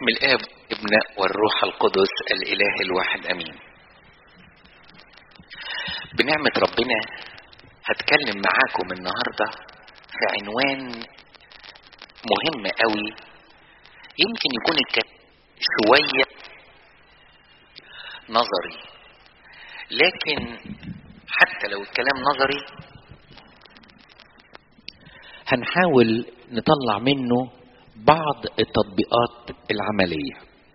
باسم الاب ابن والروح القدس الاله الواحد امين بنعمة ربنا هتكلم معاكم النهاردة في عنوان مهم قوي يمكن يكون الكلام شوية نظري لكن حتى لو الكلام نظري هنحاول نطلع منه بعض التطبيقات العملية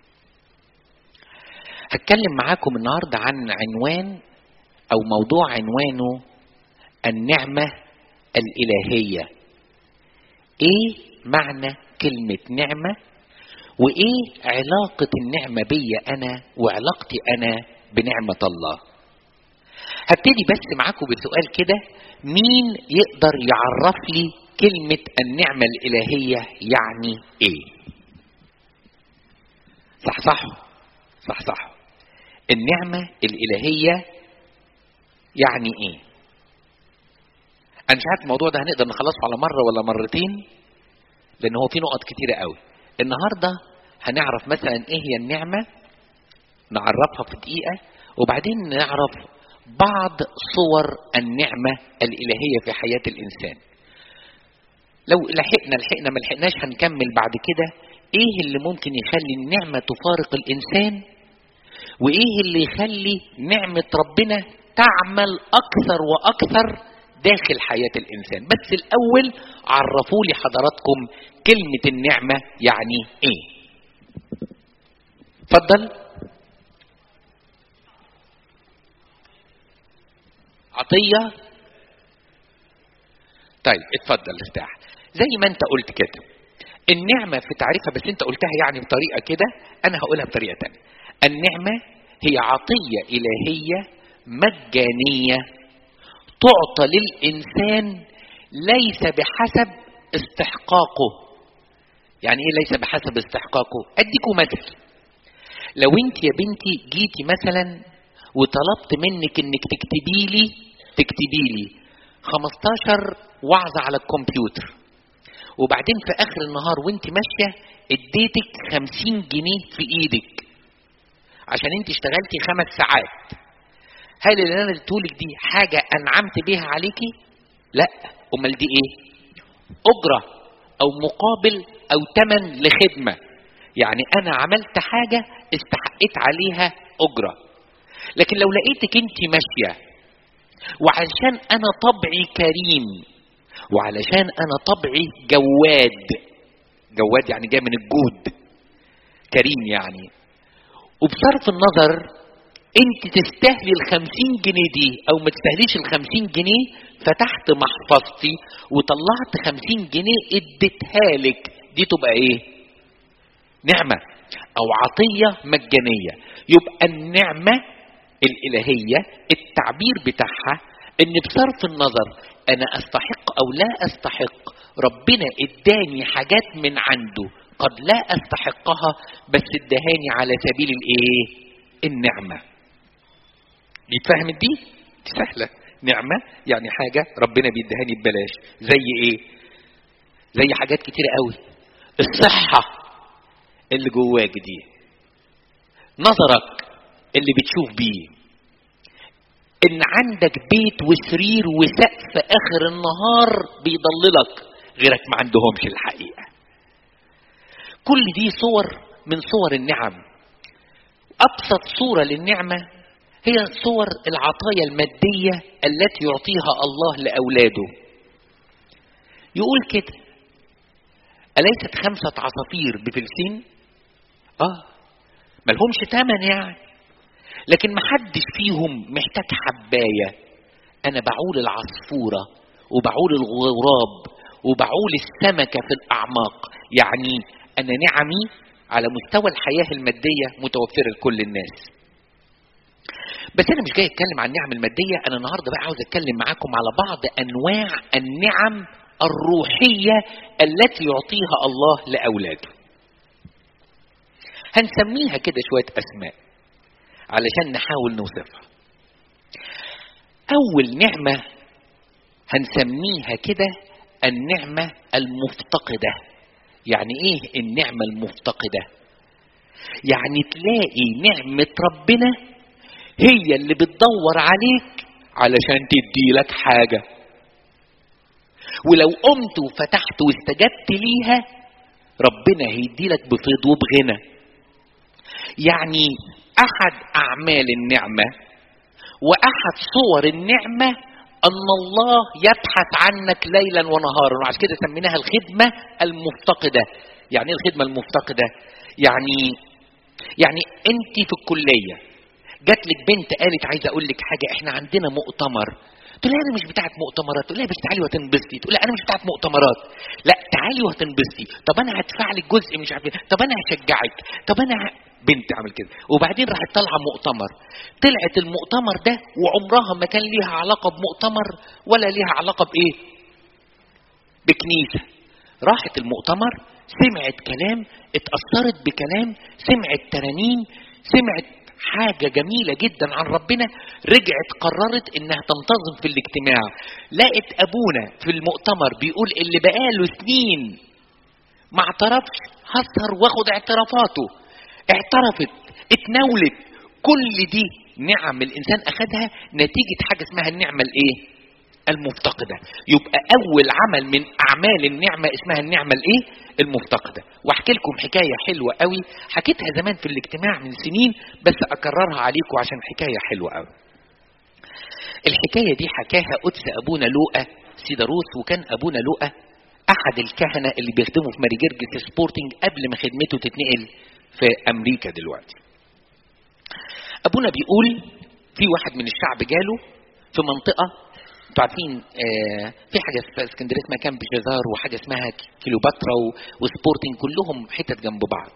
هتكلم معاكم النهاردة عن عنوان أو موضوع عنوانه النعمة الإلهية إيه معنى كلمة نعمة وإيه علاقة النعمة بيا أنا وعلاقتي أنا بنعمة الله هبتدي بس معاكم بسؤال كده مين يقدر يعرف لي كلمة النعمة الإلهية يعني إيه؟ صح صح صح صح النعمة الإلهية يعني إيه؟ أنا مش عارف الموضوع ده هنقدر نخلصه على مرة ولا مرتين لأن هو في نقط كتيرة قوي النهاردة هنعرف مثلا إيه هي النعمة نعرفها في دقيقة وبعدين نعرف بعض صور النعمة الإلهية في حياة الإنسان لو لحقنا لحقنا ما لحقناش هنكمل بعد كده ايه اللي ممكن يخلي النعمة تفارق الانسان وايه اللي يخلي نعمة ربنا تعمل اكثر واكثر داخل حياة الانسان بس الاول عرفوا لي حضراتكم كلمة النعمة يعني ايه اتفضل عطية طيب اتفضل ارتاح زي ما انت قلت كده النعمة في تعريفها بس انت قلتها يعني بطريقة كده انا هقولها بطريقة تانية النعمة هي عطية الهية مجانية تعطى للإنسان ليس بحسب استحقاقه يعني ايه ليس بحسب استحقاقه اديكم مثل لو انت يا بنتي جيتي مثلا وطلبت منك انك تكتبي لي تكتبي لي 15 وعظة على الكمبيوتر وبعدين في اخر النهار وانت ماشيه اديتك خمسين جنيه في ايدك عشان انت اشتغلتي خمس ساعات هل اللي انا اديتهولك دي حاجه انعمت بيها عليكي لا امال دي ايه اجره او مقابل او تمن لخدمه يعني انا عملت حاجه استحقيت عليها اجره لكن لو لقيتك انت ماشيه وعشان انا طبعي كريم وعلشان انا طبعي جواد جواد يعني جاي من الجود كريم يعني وبصرف النظر انت تستاهلي الخمسين جنيه دي او ما تستاهليش الخمسين جنيه فتحت محفظتي وطلعت خمسين جنيه اديتها لك دي تبقى ايه نعمة او عطية مجانية يبقى النعمة الالهية التعبير بتاعها ان بصرف النظر انا استحق او لا استحق ربنا اداني حاجات من عنده قد لا استحقها بس ادهاني على سبيل الايه النعمة دي اتفهمت دي دي سهلة نعمة يعني حاجة ربنا بيدهاني ببلاش زي ايه زي حاجات كتيرة قوي الصحة اللي جواك دي نظرك اللي بتشوف بيه ان عندك بيت وسرير وسقف اخر النهار بيضللك غيرك ما عندهمش الحقيقه كل دي صور من صور النعم ابسط صوره للنعمه هي صور العطايا الماديه التي يعطيها الله لاولاده يقول كده اليست خمسه عصافير بفلسين اه ملهمش ثمن يعني لكن محدش فيهم محتاج حباية أنا بعول العصفورة وبعول الغراب وبعول السمكة في الأعماق يعني أنا نعمي على مستوى الحياة المادية متوفرة لكل الناس بس أنا مش جاي أتكلم عن النعم المادية أنا النهاردة بقى عاوز أتكلم معاكم على بعض أنواع النعم الروحية التي يعطيها الله لأولاده هنسميها كده شوية أسماء علشان نحاول نوصفها اول نعمه هنسميها كده النعمه المفتقده يعني ايه النعمه المفتقده يعني تلاقي نعمة ربنا هي اللي بتدور عليك علشان تديلك حاجة ولو قمت وفتحت واستجبت ليها ربنا هيديلك بفيض وبغنى يعني احد اعمال النعمه واحد صور النعمه ان الله يبحث عنك ليلا ونهارا وعشان كده سميناها الخدمه المفتقده يعني ايه الخدمه المفتقده يعني يعني انت في الكليه جات لك بنت قالت عايزه اقول لك حاجه احنا عندنا مؤتمر تقول لها انا مش بتاعت مؤتمرات تقول لها بس تعالي وهتنبسطي تقول لها انا مش بتاعت مؤتمرات لا تعالي وهتنبسطي طب انا هدفع لك جزء مش عارف ايه طب انا هشجعك طب انا ه... بنت عمل كده وبعدين راحت طالعه مؤتمر طلعت المؤتمر ده وعمرها ما كان ليها علاقه بمؤتمر ولا ليها علاقه بايه بكنيسه راحت المؤتمر سمعت كلام اتأثرت بكلام سمعت ترانيم سمعت حاجة جميلة جدا عن ربنا رجعت قررت انها تنتظم في الاجتماع لقت ابونا في المؤتمر بيقول اللي بقاله سنين ما اعترفش هسهر واخد اعترافاته اعترفت اتناولت كل دي نعم الانسان اخدها نتيجة حاجة اسمها النعمة الايه المفتقدة يبقى اول عمل من اعمال النعمة اسمها النعمة الايه المفتقدة واحكي لكم حكاية حلوة قوي حكيتها زمان في الاجتماع من سنين بس اكررها عليكم عشان حكاية حلوة قوي الحكاية دي حكاها قدس ابونا لوقا سيداروس وكان ابونا لوقا احد الكهنة اللي بيخدموا في ماري جرجس سبورتنج قبل ما خدمته تتنقل في امريكا دلوقتي ابونا بيقول في واحد من الشعب جاله في منطقة انتوا عارفين آه في حاجه في اسكندريه اسمها كامب جزار وحاجه اسمها كيلوباترا وسبورتنج كلهم حتت جنب بعض.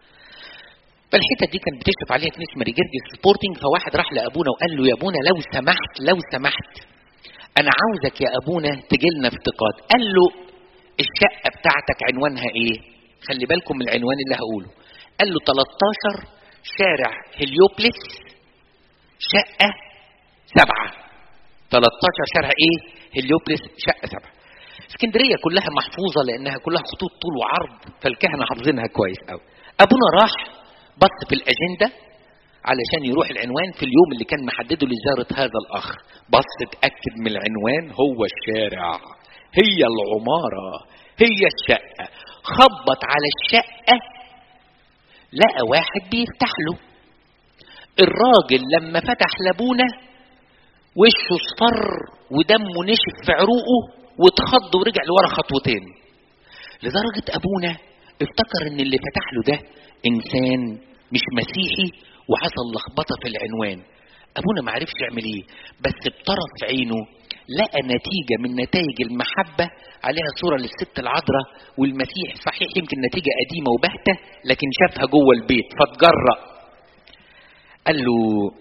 فالحتت دي كانت بتشرف عليها كنيسه ماري جرجس سبورتنج فواحد راح لابونا وقال له يا ابونا لو سمحت لو سمحت انا عاوزك يا ابونا تجي لنا افتقاد قال له الشقه بتاعتك عنوانها ايه؟ خلي بالكم من العنوان اللي هقوله. قال له 13 شارع هليوبلس شقه سبعه 13 شارع ايه؟ هليوبلس شقه سبعه. اسكندريه كلها محفوظه لانها كلها خطوط طول وعرض فالكهنه حافظينها كويس قوي. ابونا راح بص في الاجنده علشان يروح العنوان في اليوم اللي كان محدده لزياره هذا الاخ. بص اتاكد من العنوان هو الشارع. هي العماره هي الشقه. خبط على الشقه لقى واحد بيفتح له. الراجل لما فتح لابونا وشه اصفر ودمه نشف في عروقه واتخض ورجع لورا خطوتين لدرجة أبونا افتكر إن اللي فتح له ده إنسان مش مسيحي وحصل لخبطة في العنوان أبونا ما عرفش يعمل إيه بس بطرف عينه لقى نتيجة من نتائج المحبة عليها صورة للست العذراء والمسيح صحيح يمكن نتيجة قديمة وبهتة لكن شافها جوه البيت فتجرأ قال له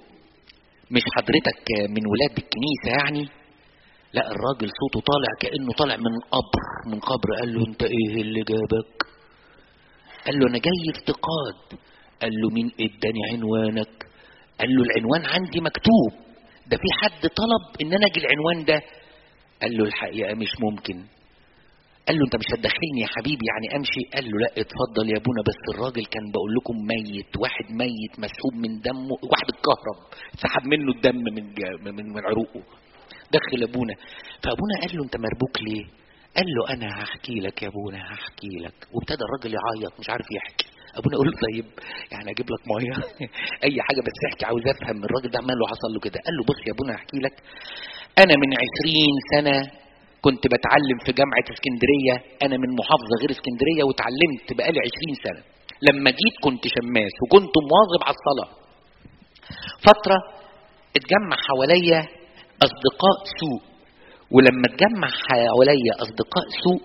مش حضرتك من ولاد الكنيسة يعني لا الراجل صوته طالع كأنه طالع من قبر من قبر قال له انت ايه اللي جابك قال له انا جاي افتقاد قال له مين اداني عنوانك قال له العنوان عندي مكتوب ده في حد طلب ان انا اجي العنوان ده قال له الحقيقة مش ممكن قال له انت مش هتدخلني يا حبيبي يعني امشي قال له لا اتفضل يا ابونا بس الراجل كان بقول لكم ميت واحد ميت مسحوب من دمه واحد اتكهرب سحب منه الدم من من من عروقه دخل ابونا فابونا قال له انت مربوك ليه قال له انا هحكي لك يا ابونا هحكي لك وابتدى الراجل يعيط مش عارف يحكي ابونا يقول له طيب يعني اجيب لك ميه اي حاجه بس احكي عاوز افهم الراجل ده عمال له حصل له كده قال له بص يا ابونا هحكي لك انا من عشرين سنه كنت بتعلم في جامعة اسكندرية أنا من محافظة غير اسكندرية وتعلمت بقالي عشرين سنة لما جيت كنت شماس وكنت مواظب على الصلاة فترة اتجمع حواليا أصدقاء سوء ولما اتجمع حواليا أصدقاء سوء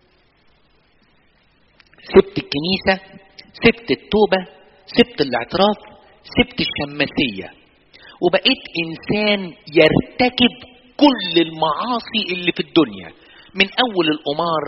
سبت الكنيسة سبت التوبة سبت الاعتراف سبت الشماسية وبقيت إنسان يرتكب كل المعاصي اللي في الدنيا من اول القمار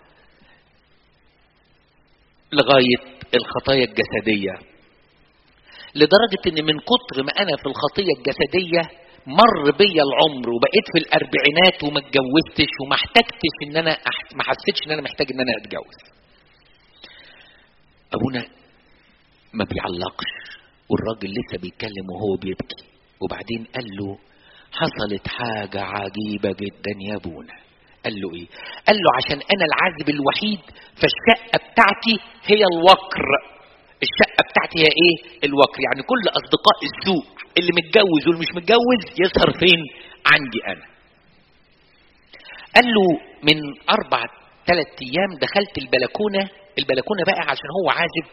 لغايه الخطايا الجسديه لدرجه ان من كتر ما انا في الخطيه الجسديه مر بيا العمر وبقيت في الاربعينات وما اتجوزتش وما احتجتش ان انا أح... ما حسيتش ان انا محتاج ان انا اتجوز ابونا ما بيعلقش والراجل لسه بيتكلم وهو بيبكي وبعدين قال له حصلت حاجة عجيبة جدا يا ابونا قال له ايه قال له عشان انا العازب الوحيد فالشقة بتاعتي هي الوكر الشقة بتاعتي هي ايه الوكر يعني كل اصدقاء السوق اللي متجوز واللي مش متجوز يسهر فين عندي انا قال له من اربع ثلاث ايام دخلت البلكونه البلكونه بقى عشان هو عازب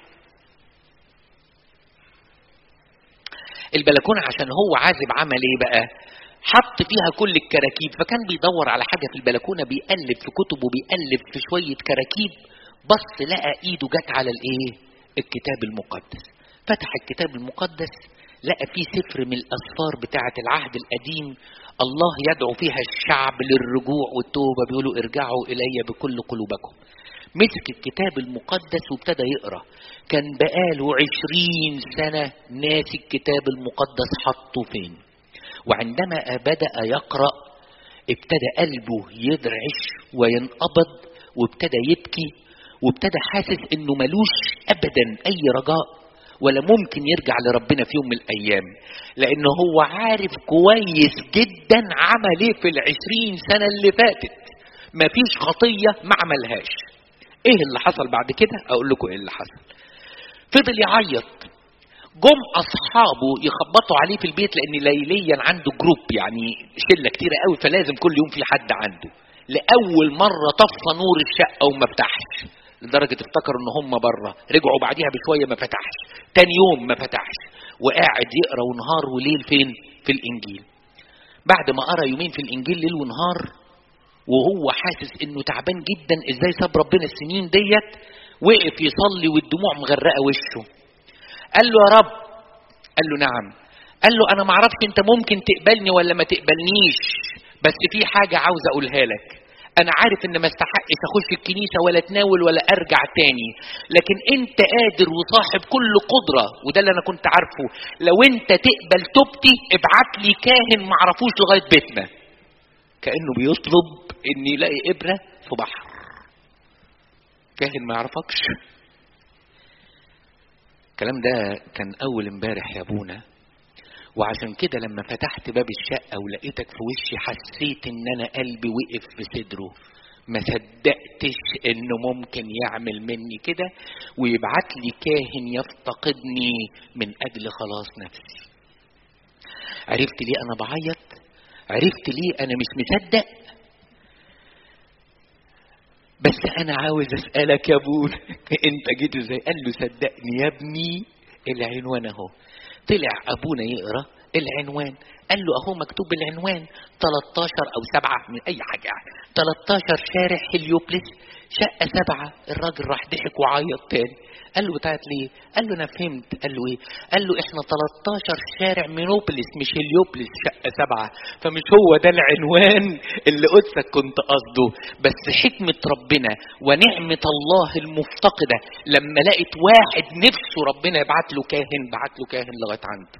البلكونه عشان هو عازب عمل ايه بقى حط فيها كل الكراكيب فكان بيدور على حاجه في البلكونه بيقلب في كتب وبيقلب في شويه كراكيب بص لقى ايده جت على الايه الكتاب المقدس فتح الكتاب المقدس لقى فيه سفر من الاسفار بتاعه العهد القديم الله يدعو فيها الشعب للرجوع والتوبه بيقولوا ارجعوا الي بكل قلوبكم مسك الكتاب المقدس وابتدى يقرا كان بقاله عشرين سنه ناسي الكتاب المقدس حطه فين وعندما بدا يقرا ابتدى قلبه يدرعش وينقبض وابتدى يبكي وابتدى حاسس انه ملوش ابدا اي رجاء ولا ممكن يرجع لربنا في يوم من الايام لان هو عارف كويس جدا عمل ايه في العشرين سنه اللي فاتت مفيش خطيه ما عملهاش ايه اللي حصل بعد كده اقول لكم ايه اللي حصل فضل يعيط جم اصحابه يخبطوا عليه في البيت لان ليليا عنده جروب يعني شله كتيره قوي فلازم كل يوم في حد عنده لاول مره طفى نور الشقه وما فتحش لدرجه افتكروا ان هم بره رجعوا بعديها بشويه ما فتحش تاني يوم ما فتحش وقاعد يقرا ونهار وليل فين في الانجيل بعد ما قرا يومين في الانجيل ليل ونهار وهو حاسس انه تعبان جدا ازاي ساب ربنا السنين ديت وقف يصلي والدموع مغرقه وشه قال له يا رب قال له نعم قال له انا ما اعرفش انت ممكن تقبلني ولا ما تقبلنيش بس في حاجه عاوز اقولها لك انا عارف ان ما استحقش اخش الكنيسه ولا اتناول ولا ارجع تاني لكن انت قادر وصاحب كل قدره وده اللي انا كنت عارفه لو انت تقبل توبتي ابعت لي كاهن ما اعرفوش لغايه بيتنا كانه بيطلب ان يلاقي ابره في بحر كاهن ما يعرفكش الكلام ده كان اول امبارح يا ابونا وعشان كده لما فتحت باب الشقة ولقيتك في وشي حسيت ان انا قلبي وقف في صدره ما صدقتش انه ممكن يعمل مني كده ويبعت لي كاهن يفتقدني من اجل خلاص نفسي عرفت ليه انا بعيط عرفت ليه انا مش مصدق بس انا عاوز اسالك يا ابونا انت جيت ازاي قال له صدقني يا ابني العنوان اهو طلع ابونا يقرا العنوان قال له اهو مكتوب العنوان 13 او 7 من اي حاجه يعني 13 شارع هليوبلس شقه سبعه الراجل راح ضحك وعيط تاني قال له بتاعت ليه؟ قال له انا فهمت قال له ايه؟ قال له احنا 13 شارع مينوبلس مش هليوبلس شقه سبعه فمش هو ده العنوان اللي قدسك كنت قصده بس حكمه ربنا ونعمه الله المفتقده لما لقيت واحد نفسه ربنا يبعت له كاهن بعت له كاهن لغايه عنده.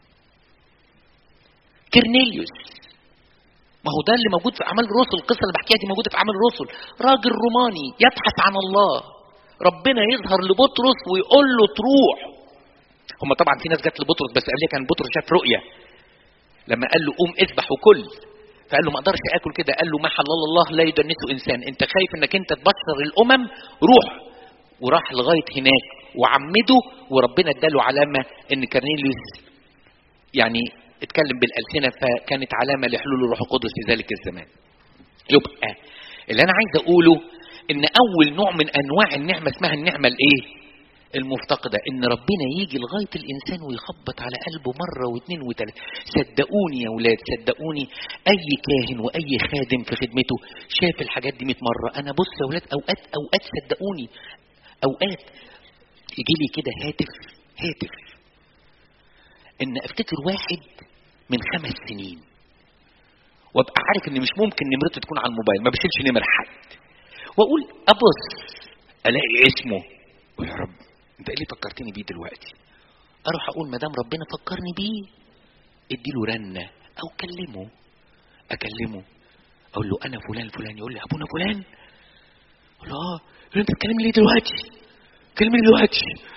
كرنيليوس ما هو ده اللي موجود في اعمال الرسل القصه اللي بحكيها دي موجوده في اعمال الرسل راجل روماني يبحث عن الله ربنا يظهر لبطرس ويقول له تروح هم طبعا في ناس جت لبطرس بس قال لي كان بطرس شاف رؤيه لما قال له قوم اذبح وكل فقال له ما اقدرش اكل كده قال له ما حلل الله لا يدنسه انسان انت خايف انك انت تبشر الامم روح وراح لغايه هناك وعمده وربنا اداله علامه ان كرنيليوس يعني اتكلم بالالسنه فكانت علامه لحلول الروح القدس في ذلك الزمان يبقى اللي انا عايز اقوله ان اول نوع من انواع النعمه اسمها النعمه الايه المفتقده ان ربنا يجي لغايه الانسان ويخبط على قلبه مره واثنين وثلاثه صدقوني يا اولاد صدقوني اي كاهن واي خادم في خدمته شاف الحاجات دي 100 مره انا بص يا اولاد اوقات اوقات صدقوني اوقات يجي لي كده هاتف هاتف ان افتكر واحد من خمس سنين وابقى عارف ان مش ممكن نمرته تكون على الموبايل ما بشيلش نمر حد واقول ابص الاقي اسمه ويا رب انت ايه اللي فكرتني بيه دلوقتي اروح اقول ما دام ربنا فكرني بيه اديله رنه او كلمه اكلمه اقول له انا فلان فلان يقول لي ابونا فلان اقول له اه يقول له انت بتكلمني ليه دلوقتي كلمني دلوقتي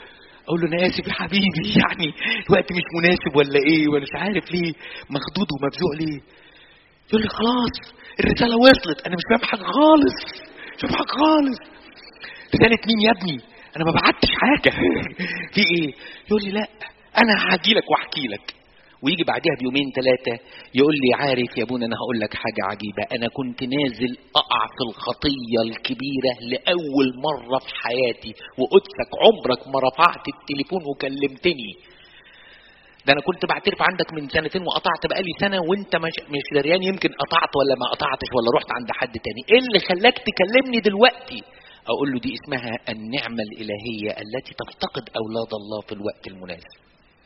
اقول له انا اسف يا حبيبي يعني الوقت مش مناسب ولا ايه ولا مش عارف ليه مخدود ومفزوع ليه يقول لي خلاص الرساله وصلت انا مش فاهم حاجه خالص مش فاهم حاجه خالص رساله مين يا ابني انا ما بعتش حاجه في ايه يقول لي لا انا هاجي لك واحكي لك ويجي بعدها بيومين ثلاثة يقول لي عارف يا ابونا أنا هقول لك حاجة عجيبة أنا كنت نازل أقع في الخطية الكبيرة لأول مرة في حياتي وقدسك عمرك ما رفعت التليفون وكلمتني ده أنا كنت بعترف عندك من سنتين وقطعت بقالي سنة وأنت مش, مش دريان يمكن قطعت ولا ما قطعتش ولا رحت عند حد تاني إيه اللي خلاك تكلمني دلوقتي أقول له دي اسمها النعمة الإلهية التي تفتقد أولاد الله في الوقت المناسب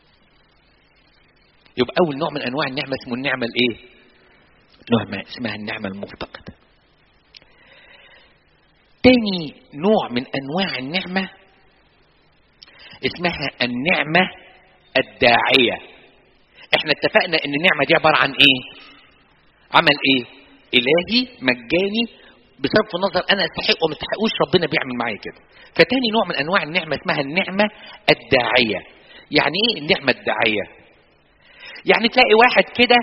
يبقى أول نوع من أنواع النعمة اسمه النعمة الإيه؟ نعمة اسمها النعمة المفتقدة. تاني نوع من أنواع النعمة اسمها النعمة الداعية. احنا اتفقنا ان النعمة دي عبارة عن ايه؟ عمل ايه؟ إلهي مجاني بصرف النظر انا استحق وما استحقوش ربنا بيعمل معايا كده. فتاني نوع من انواع النعمة اسمها النعمة الداعية. يعني ايه النعمة الداعية؟ يعني تلاقي واحد كده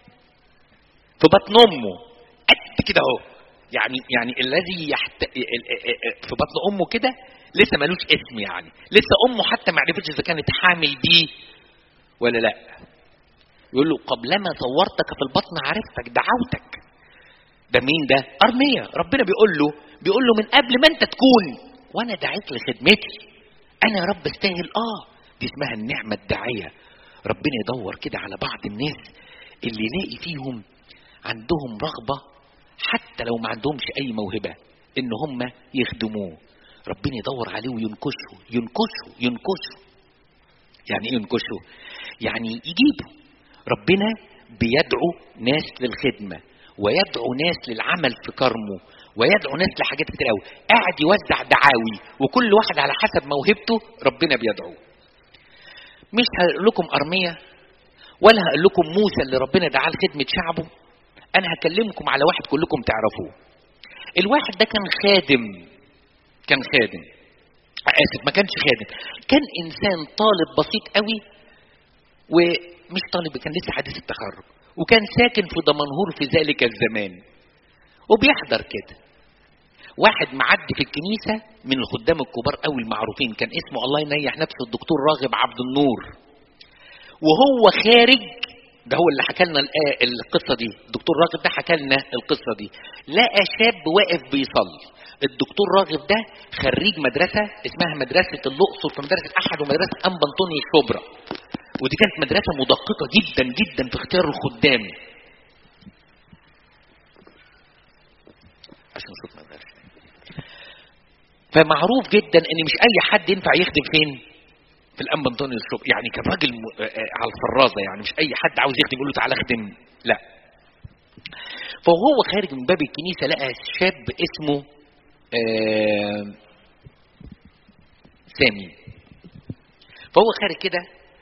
في بطن امه قد كده اهو يعني يعني الذي يحت... في بطن امه كده لسه ملوش اسم يعني لسه امه حتى ما عرفتش اذا كانت حامل بيه ولا لا يقول له قبلما صورتك في البطن عرفتك دعوتك ده مين ده ارميه ربنا بيقول له بيقول له من قبل ما انت تكون وانا دعيت لخدمتي انا يا رب استاهل اه دي اسمها النعمه الداعيه ربنا يدور كده على بعض الناس اللي يلاقي فيهم عندهم رغبة حتى لو ما عندهمش أي موهبة إن هم يخدموه ربنا يدور عليه وينكشه ينكشه ينكشه يعني إيه ينكشه؟ يعني يجيبه ربنا بيدعو ناس للخدمة ويدعو ناس للعمل في كرمه ويدعو ناس لحاجات كتير قوي قاعد يوزع دعاوي وكل واحد على حسب موهبته ربنا بيدعوه مش هقول لكم أرمية ولا هقول لكم موسى اللي ربنا دعاه لخدمة شعبه أنا هكلمكم على واحد كلكم تعرفوه الواحد ده كان خادم كان خادم آسف ما كانش خادم كان إنسان طالب بسيط قوي ومش طالب كان لسه حديث التخرج وكان ساكن في دمنهور في ذلك الزمان وبيحضر كده واحد معدي في الكنيسة من الخدام الكبار قوي المعروفين كان اسمه الله ينيح نفسه الدكتور راغب عبد النور وهو خارج ده هو اللي حكى لنا القصة دي الدكتور راغب ده حكى لنا القصة دي لقى شاب واقف بيصلي الدكتور راغب ده خريج مدرسة اسمها مدرسة الأقصر في مدرسة أحد ومدرسة أنبا أنطونيو الشبرا ودي كانت مدرسة مدققة جدا جدا في اختيار الخدام عشان صوت ما يبقاش فمعروف جدا ان مش اي حد ينفع يخدم فين في الانبا انطونيو الشوب يعني كان راجل م... على الفرازه يعني مش اي حد عاوز يخدم يقول له تعالى اخدم لا فهو خارج من باب الكنيسه لقى شاب اسمه آه سامي فهو خارج كده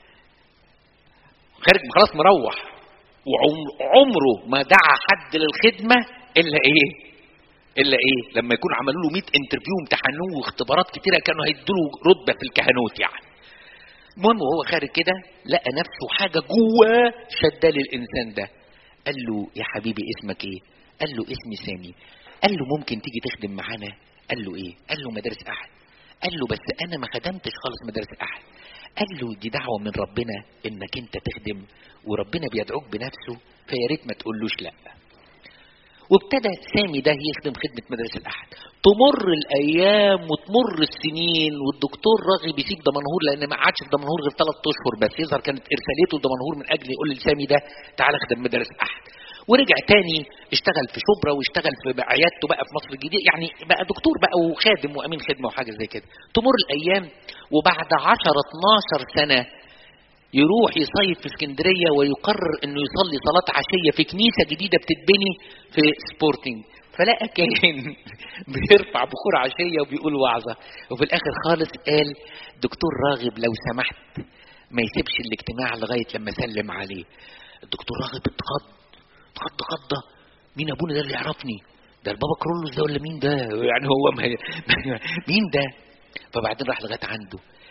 خارج خلاص مروح وعمره ما دعا حد للخدمه الا ايه الا ايه لما يكون عملوا له 100 انترفيو امتحنوه واختبارات كتيره كانوا هيدوا له رتبه في الكهنوت يعني المهم وهو خارج كده لقى نفسه حاجه جواه شده للانسان ده قال له يا حبيبي اسمك ايه قال له اسمي سامي قال له ممكن تيجي تخدم معانا قال له ايه قال له مدارس احد قال له بس انا ما خدمتش خالص مدارس احد قال له دي دعوه من ربنا انك انت تخدم وربنا بيدعوك بنفسه فيا ريت ما تقولوش لا وابتدى سامي ده يخدم خدمة مدرسة الأحد تمر الأيام وتمر السنين والدكتور راغب يسيب دمنهور لأن ما قعدش في دمنهور غير ثلاث أشهر بس يظهر كانت إرساليته لدمنهور من أجل يقول لسامي ده تعالى خدم مدرسة الأحد ورجع تاني اشتغل في شبرا واشتغل في عيادته بقى في مصر الجديدة يعني بقى دكتور بقى وخادم وأمين خدمة وحاجة زي كده تمر الأيام وبعد 10 12 سنة يروح يصيف في اسكندرية ويقرر انه يصلي صلاة عشية في كنيسة جديدة بتتبني في سبورتنج فلقى كاهن بيرفع بخور عشية وبيقول وعظة وفي الاخر خالص قال دكتور راغب لو سمحت ما يسيبش الاجتماع لغاية لما سلم عليه الدكتور راغب اتخض اتخض خضة مين ابونا ده اللي يعرفني ده البابا كرولوس ده ولا مين ده يعني هو ما مين ده فبعدين راح لغايه عنده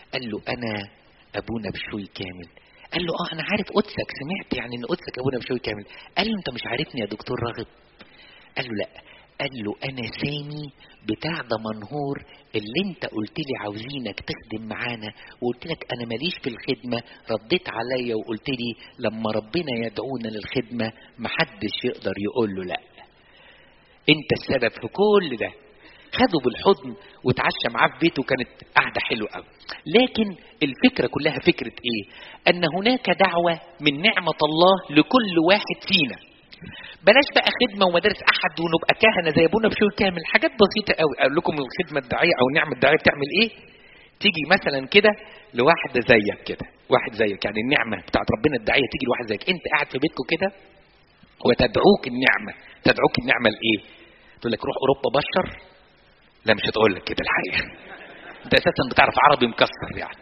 قال له انا ابونا بشوي كامل قال له اه انا عارف قدسك سمعت يعني ان قدسك ابونا بشوي كامل قال له انت مش عارفني يا دكتور راغب قال له لا قال له انا سامي بتاع دمنهور اللي انت قلت لي عاوزينك تخدم معانا وقلت لك انا ماليش في الخدمه رديت عليا وقلت لي لما ربنا يدعونا للخدمه محدش يقدر يقول له لا انت السبب في كل ده خده بالحضن وتعشى معاه في بيته كانت قعده حلوه قوي لكن الفكره كلها فكره ايه ان هناك دعوه من نعمه الله لكل واحد فينا بلاش بقى خدمة ومدارس أحد ونبقى كهنة زي أبونا بشوي كامل حاجات بسيطة قوي أقول لكم الخدمة الداعية أو النعمة الداعية بتعمل إيه؟ تيجي مثلا كده لواحد زيك كده واحد زيك يعني النعمة بتاعت ربنا الداعية تيجي لواحد زيك أنت قاعد في بيتكم كده وتدعوك النعمة تدعوك النعمة لإيه؟ تقول لك روح أوروبا بشر لا مش هتقول لك كده الحقيقة أنت أساسا بتعرف عربي مكسر يعني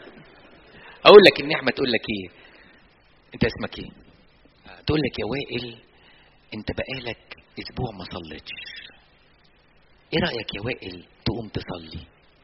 أقول لك النعمة تقول لك إيه؟ أنت اسمك إيه؟ تقول لك يا وائل انت بقالك اسبوع ما صليتش ايه رايك يا وائل تقوم تصلي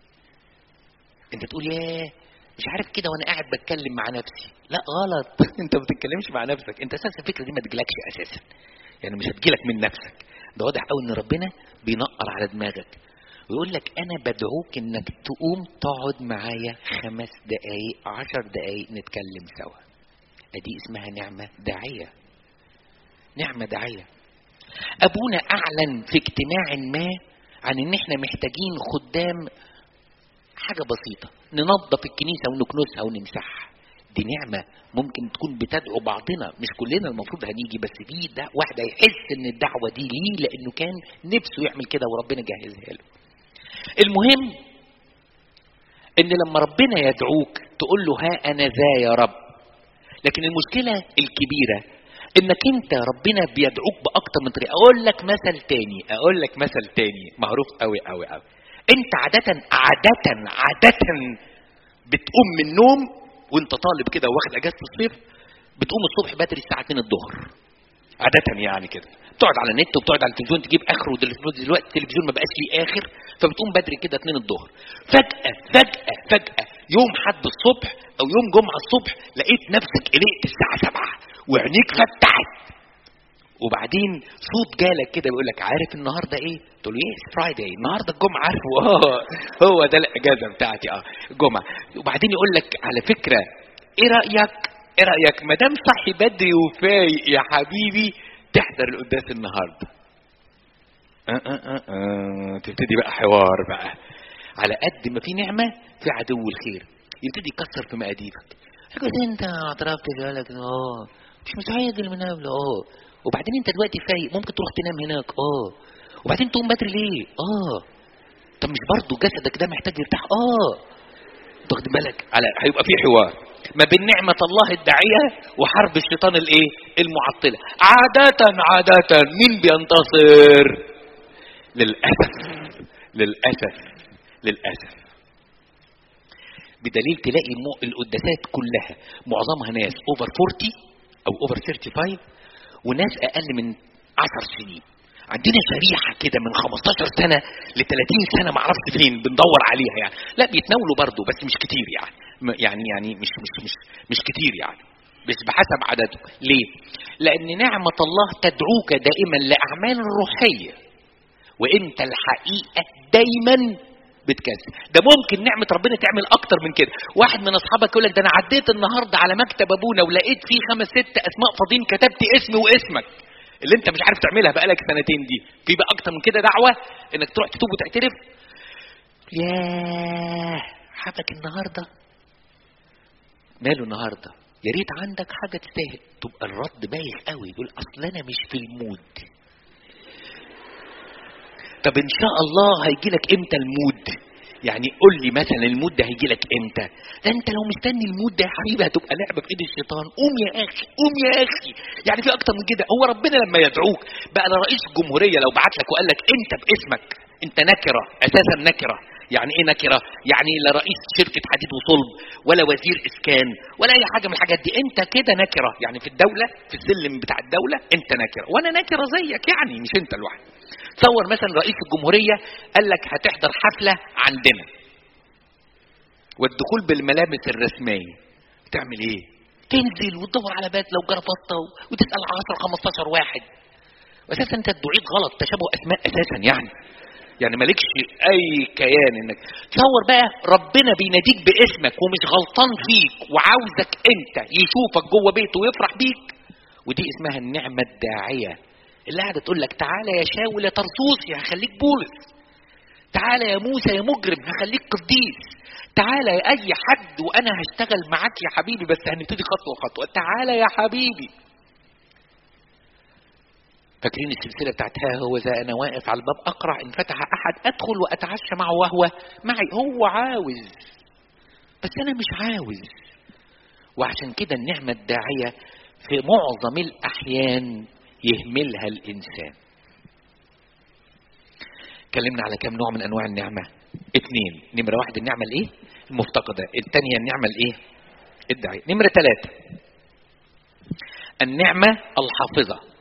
انت تقول ياه مش عارف كده وانا قاعد بتكلم مع نفسي لا غلط انت ما بتتكلمش مع نفسك انت اساسا الفكره دي ما تجيلكش اساسا يعني مش هتجيلك من نفسك ده واضح قوي ان ربنا بينقر على دماغك ويقول لك انا بدعوك انك تقوم تقعد معايا خمس دقايق عشر دقايق نتكلم سوا ادي اسمها نعمه داعيه نعمة داعية أبونا أعلن في اجتماع ما عن إن إحنا محتاجين خدام حاجة بسيطة ننظف الكنيسة ونكنسها ونمسحها دي نعمة ممكن تكون بتدعو بعضنا مش كلنا المفروض هنيجي بس في ده واحد هيحس إن الدعوة دي ليه لأنه كان نفسه يعمل كده وربنا جهزها له المهم إن لما ربنا يدعوك تقول له ها أنا ذا يا رب لكن المشكلة الكبيرة انك انت ربنا بيدعوك باكتر من طريقه اقول لك مثل تاني اقول لك مثل تاني معروف قوي قوي قوي انت عاده عاده عاده بتقوم من النوم وانت طالب كده واخد اجازه الصيف بتقوم الصبح بدري الساعه 2 الظهر عاده يعني كده بتقعد على النت وبتقعد على التلفزيون تجيب اخره دلوقتي التلفزيون ما بقاش ليه اخر فبتقوم بدري كده 2 الظهر فجاه فجاه فجاه يوم حد الصبح او يوم جمعه الصبح لقيت نفسك قلقت الساعه 7 وعينيك فتحت وبعدين صوت جالك كده بيقول لك عارف النهارده ايه؟ تقول له ايه فرايداي النهارده الجمعه عارفه اه هو ده الاجازه بتاعتي اه الجمعه وبعدين يقول لك على فكره ايه رايك؟ ايه رايك ما دام صحي بدري وفايق يا حبيبي تحضر القداس النهارده. آه آه آه آه. تبتدي بقى حوار بقى على قد ما في نعمه في عدو الخير يبتدي يكسر في مقاديفك. يقول انت اعترفت بالك اه مش متعادل من قبل اه وبعدين انت دلوقتي فايق ممكن تروح تنام هناك اه وبعدين تقوم بدري ليه اه طب مش برضه جسدك ده محتاج يرتاح اه تاخد بالك على هيبقى في حوار ما بين نعمة الله الداعية وحرب الشيطان الايه؟ المعطلة. عادة عادة مين بينتصر؟ للأسف للأسف للأسف بدليل تلاقي القداسات كلها معظمها ناس اوفر 40 او اوفر 35 وناس اقل من 10 سنين عندنا شريحه كده من 15 سنه ل 30 سنه ما اعرفش فين بندور عليها يعني لا بيتناولوا برضه بس مش كتير يعني يعني يعني مش مش مش مش كتير يعني بس بحسب عدده ليه لان نعمه الله تدعوك دائما لاعمال روحيه وانت الحقيقه دايما بتكذب ده ممكن نعمة ربنا تعمل أكتر من كده واحد من أصحابك يقول لك ده أنا عديت النهاردة على مكتب أبونا ولقيت فيه خمس ست أسماء فاضيين كتبت اسمي واسمك اللي أنت مش عارف تعملها بقالك سنتين دي في بقى أكتر من كده دعوة إنك تروح تتوب وتعترف ياه حبك النهاردة ماله النهاردة يا ريت عندك حاجة تستاهل تبقى الرد بايخ قوي يقول أصل أنا مش في المود طب ان شاء الله هيجي لك امتى المود يعني قول لي مثلا المود ده هيجي لك امتى ده انت لو مستني المود ده يا حبيبي هتبقى لعبه في ايد الشيطان قوم يا اخي قوم يا اخي يعني في اكتر من كده هو ربنا لما يدعوك بقى لرئيس الجمهوريه لو بعت لك وقال لك انت باسمك انت نكره اساسا نكره يعني ايه نكره يعني لا رئيس شركه حديد وصلب ولا وزير اسكان ولا اي حاجه من الحاجات دي انت كده نكره يعني في الدوله في السلم بتاع الدوله انت نكره وانا نكره زيك يعني مش انت لوحدك تصور مثلا رئيس الجمهورية قال لك هتحضر حفلة عندنا والدخول بالملابس الرسميه تعمل ايه تنزل وتدور على بدله وجرافطه وتسال 10 15 واحد واساسا انت دعيت غلط تشابه اسماء اساسا يعني يعني مالكش اي كيان انك تصور بقى ربنا بيناديك باسمك ومش غلطان فيك وعاوزك انت يشوفك جوه بيته ويفرح بيك ودي اسمها النعمه الداعيه اللي قاعده تقول لك تعالى يا شاول يا طرسوسي هخليك بولس تعالى يا موسى يا مجرم هخليك قديس تعالى يا اي حد وانا هشتغل معاك يا حبيبي بس هنبتدي خطوه خطوه تعالى يا حبيبي فاكرين السلسله بتاعت ها هو ذا انا واقف على الباب اقرع ان فتح احد ادخل واتعشى معه وهو معي هو عاوز بس انا مش عاوز وعشان كده النعمه الداعيه في معظم الاحيان يهملها الانسان اتكلمنا على كم نوع من انواع النعمه اثنين نمره واحد النعمه الايه المفتقده الثانيه النعمه الايه الداعيه نمره ثلاثه النعمه الحافظه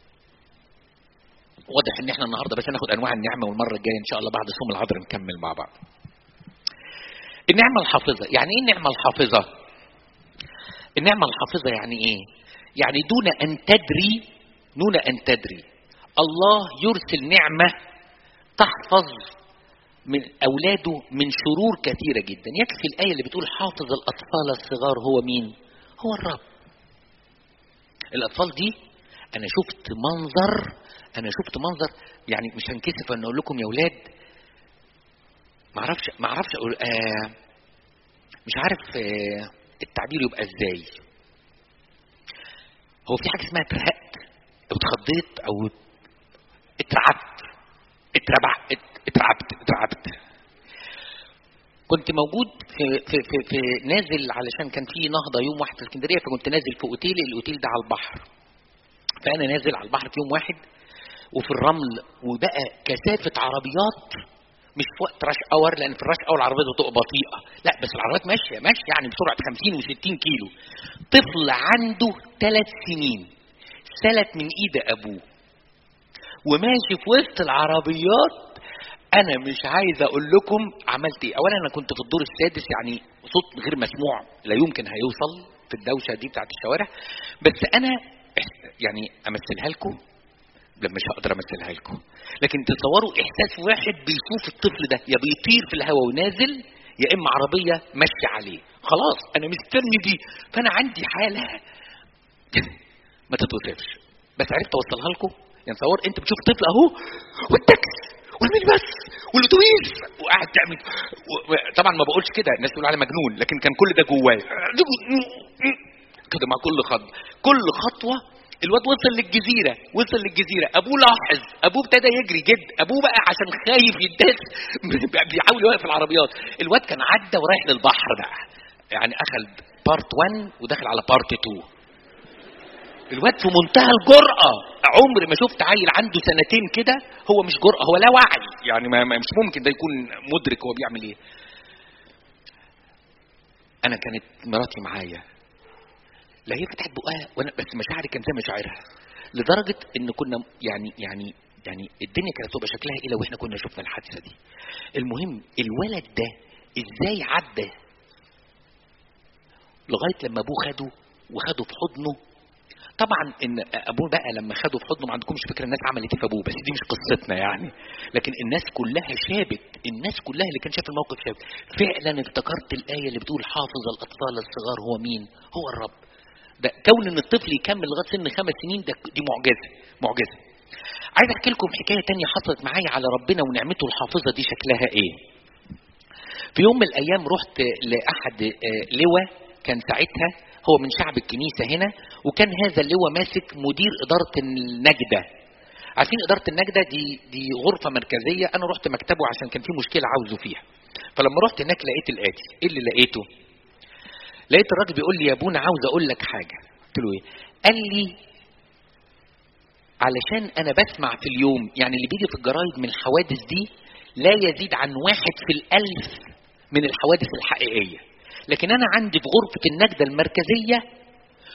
واضح ان احنا النهارده بس هناخد انواع النعمه والمره الجايه ان شاء الله بعد صوم العذر نكمل مع بعض. النعمه الحافظه، يعني ايه النعمه الحافظه؟ النعمه الحافظه يعني ايه؟ يعني دون ان تدري دون ان تدري الله يرسل نعمه تحفظ من اولاده من شرور كثيره جدا، يكفي الايه اللي بتقول حافظ الاطفال الصغار هو مين؟ هو الرب. الاطفال دي انا شفت منظر انا شفت منظر يعني مش هنكسف ان اقول لكم يا اولاد ما اعرفش ما اعرفش اقول آه مش عارف آه التعبير يبقى ازاي هو في حاجه اسمها اترهقت او اتخضيت او اترعبت اتربع اترعبت اترعبت كنت موجود في, في, في, في نازل علشان كان في نهضه يوم واحد في اسكندريه فكنت نازل في اوتيل الاوتيل ده على البحر فانا نازل على البحر في يوم واحد وفي الرمل وبقى كثافه عربيات مش في وقت راش اور لان في الراش اور العربيات بتبقى بطيئه لا بس العربيات ماشيه ماشيه يعني بسرعه 50 و60 كيلو طفل عنده ثلاث سنين سلت من ايد ابوه وماشي في وسط العربيات انا مش عايز اقول لكم عملت ايه اولا انا كنت في الدور السادس يعني صوت غير مسموع لا يمكن هيوصل في الدوشه دي بتاعت الشوارع بس انا يعني امثلها لكم لا مش هقدر امثلها لكم لكن تصوروا احساس واحد بيشوف الطفل ده يا بيطير في الهواء ونازل يا اما عربيه ماشيه عليه خلاص انا مستني دي فانا عندي حاله ما تتوصفش بس عرفت اوصلها لكم يعني تصور انت بتشوف طفل اهو والتاكس والمينيباص والاتوبيس وقاعد تعمل طبعا ما بقولش كده الناس تقول علي مجنون لكن كان كل ده جوايا كده مع كل خطوه كل خطوه الواد وصل للجزيرة وصل للجزيرة أبوه لاحظ أبوه ابتدى يجري جد أبوه بقى عشان خايف يداس بيحاول يوقف العربيات الواد كان عدى ورايح للبحر بقى يعني أخذ بارت 1 ودخل على بارت 2 الواد في منتهى الجرأة عمري ما شفت عيل عنده سنتين كده هو مش جرأة هو لا وعي يعني ما مش ممكن ده يكون مدرك هو بيعمل ايه انا كانت مراتي معايا لا هي فتحت بقها وانا بس مشاعري كانت زي مشاعرها لدرجه ان كنا يعني يعني يعني الدنيا كانت تبقى شكلها ايه لو احنا كنا شفنا الحادثه دي المهم الولد ده ازاي عدى لغايه لما ابوه خده وخده في حضنه طبعا ان ابوه بقى لما خده في حضنه ما عندكمش فكره الناس عملت ايه في ابوه بس دي مش قصتنا يعني لكن الناس كلها شابت الناس كلها اللي كان شاف الموقف شابت فعلا افتكرت الايه اللي بتقول حافظ الاطفال الصغار هو مين هو الرب ده كون ان الطفل يكمل لغايه سن خمس سنين ده دي معجزه معجزه عايز احكي لكم حكايه تانية حصلت معايا على ربنا ونعمته الحافظه دي شكلها ايه في يوم من الايام رحت لاحد لواء كان ساعتها هو من شعب الكنيسه هنا وكان هذا اللواء ماسك مدير اداره النجده عارفين اداره النجده دي دي غرفه مركزيه انا رحت مكتبه عشان كان في مشكله عاوزه فيها فلما رحت هناك لقيت الاتي ايه اللي لقيته لقيت الراجل بيقول لي يا ابونا عاوز اقول لك حاجه قلت له ايه قال لي علشان انا بسمع في اليوم يعني اللي بيجي في الجرايد من الحوادث دي لا يزيد عن واحد في الالف من الحوادث الحقيقيه لكن انا عندي في غرفه النجده المركزيه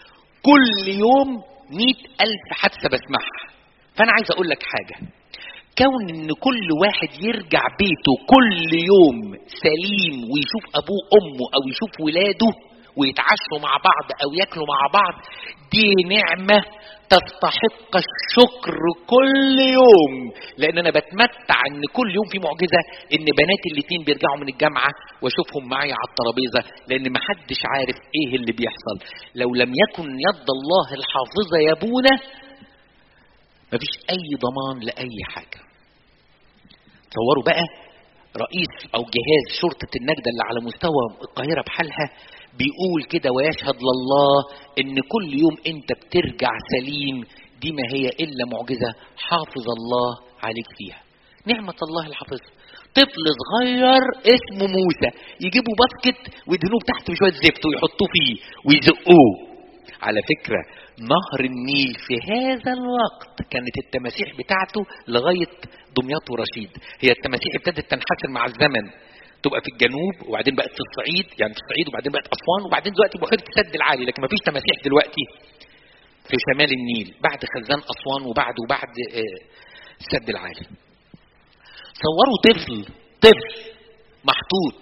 كل يوم مئة ألف حادثة بسمعها فأنا عايز أقول لك حاجة كون ان كل واحد يرجع بيته كل يوم سليم ويشوف ابوه امه او يشوف ولاده ويتعشوا مع بعض او ياكلوا مع بعض دي نعمه تستحق الشكر كل يوم لان انا بتمتع ان كل يوم في معجزه ان بناتي الاتنين بيرجعوا من الجامعه واشوفهم معايا على الترابيزه لان محدش عارف ايه اللي بيحصل لو لم يكن يد الله الحافظه يا ابونا مفيش اي ضمان لاي حاجه تصوروا بقى رئيس او جهاز شرطه النجده اللي على مستوى القاهره بحالها بيقول كده ويشهد لله ان كل يوم انت بترجع سليم دي ما هي الا معجزه حافظ الله عليك فيها نعمه الله الحافظه طفل صغير اسمه موسى يجيبوا باسكت ويدهنوه تحته بشويه زفت ويحطوه فيه ويزقوه على فكره نهر النيل في هذا الوقت كانت التماسيح بتاعته لغايه دمياط ورشيد هي التماسيح ابتدت تنحسر مع الزمن تبقى في الجنوب وبعدين بقت في الصعيد يعني في الصعيد وبعدين بقت اسوان وبعدين دلوقتي بحيره السد العالي لكن ما فيش تماسيح دلوقتي في شمال النيل بعد خزان اسوان وبعد وبعد السد العالي صوروا طفل طفل محطوط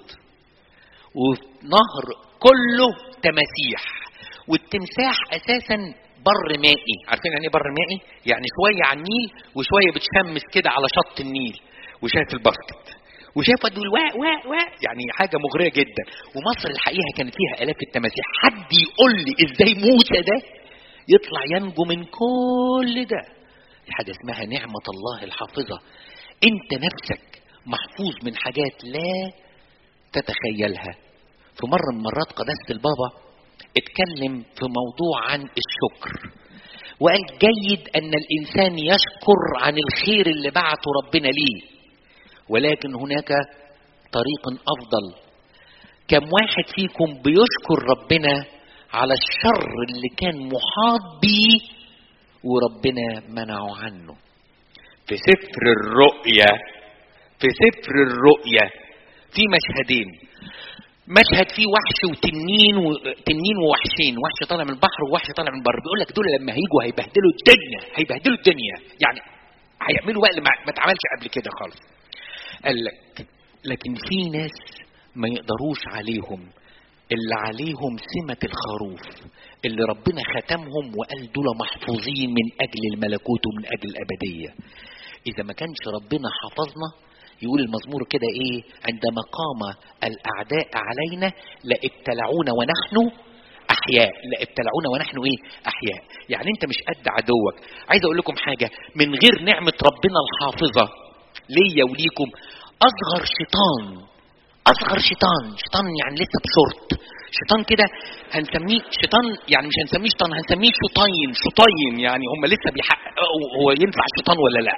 ونهر كله تماسيح والتمساح اساسا بر مائي عارفين يعني ايه بر مائي يعني شويه على النيل وشويه بتشمس كده على شط النيل وشايف الباسكت وشاف دول واء واء واء يعني حاجه مغريه جدا ومصر الحقيقه كانت فيها الاف التماسيح حد يقول لي ازاي موسى ده يطلع ينجو من كل ده دي حاجه اسمها نعمه الله الحافظه انت نفسك محفوظ من حاجات لا تتخيلها في مره من مرات قداسه البابا اتكلم في موضوع عن الشكر وقال جيد ان الانسان يشكر عن الخير اللي بعته ربنا ليه ولكن هناك طريق افضل كم واحد فيكم بيشكر ربنا على الشر اللي كان محاط بيه وربنا منعه عنه في سفر الرؤيا في سفر الرؤيا في مشهدين مشهد فيه وحش وتنين وتنين ووحشين وحش طالع من البحر ووحش طالع من البر بيقول لك دول لما هيجوا هيبهدلوا الدنيا هيبهدلوا الدنيا يعني هيعملوا بقى اللي ما اتعملش قبل كده خالص قال لك لكن في ناس ما يقدروش عليهم اللي عليهم سمة الخروف اللي ربنا ختمهم وقال دول محفوظين من أجل الملكوت ومن أجل الأبدية إذا ما كانش ربنا حفظنا يقول المزمور كده إيه عندما قام الأعداء علينا لابتلعونا ونحن أحياء لابتلعونا ونحن إيه أحياء يعني أنت مش قد عدوك عايز أقول لكم حاجة من غير نعمة ربنا الحافظة ليا وليكم اصغر شيطان اصغر شيطان شيطان يعني لسه بشورت شيطان كده هنسميه شيطان يعني مش هنسميه شيطان هنسميه شطين شطين يعني هم لسه بيحققوا هو ينفع شيطان ولا لا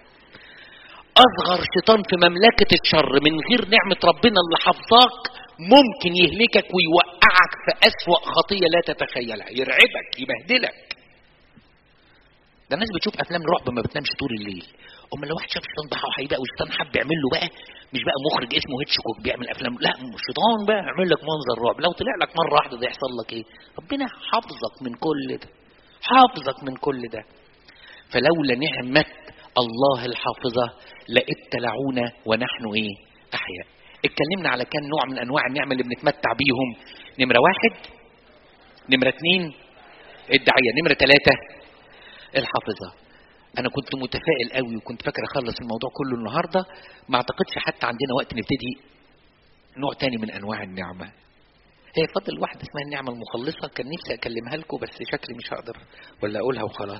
اصغر شيطان في مملكه الشر من غير نعمه ربنا اللي حفظاك ممكن يهلكك ويوقعك في اسوا خطيه لا تتخيلها يرعبك يبهدلك ده الناس بتشوف افلام رعب ما بتنامش طول الليل اما لو واحد شاف شيطان ضحى وهيبقى والشيطان حب يعمل له بقى مش بقى مخرج اسمه هيتشكوك بيعمل افلام لا الشيطان بقى يعمل لك منظر رعب لو طلع لك مره واحده ده يحصل لك ايه ربنا حافظك من كل ده حافظك من كل ده فلولا نعمه الله الحافظه لابتلعونا ونحن ايه احياء اتكلمنا على كام نوع من انواع النعمه اللي بنتمتع بيهم نمره واحد نمره اثنين الدعيه نمره ثلاثه الحافظه انا كنت متفائل قوي وكنت فاكر اخلص الموضوع كله النهارده ما اعتقدش حتى عندنا وقت نبتدي نوع تاني من انواع النعمه هي فضل واحده اسمها النعمه المخلصه كان نفسي اكلمها لكم بس شكلي مش هقدر ولا اقولها وخلاص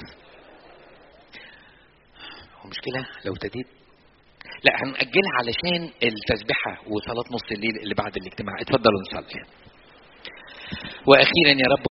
هو مشكله لو ابتديت لا هنأجلها علشان التسبيحة وصلاة نص الليل اللي بعد الاجتماع اتفضلوا نصلي وأخيرا يا رب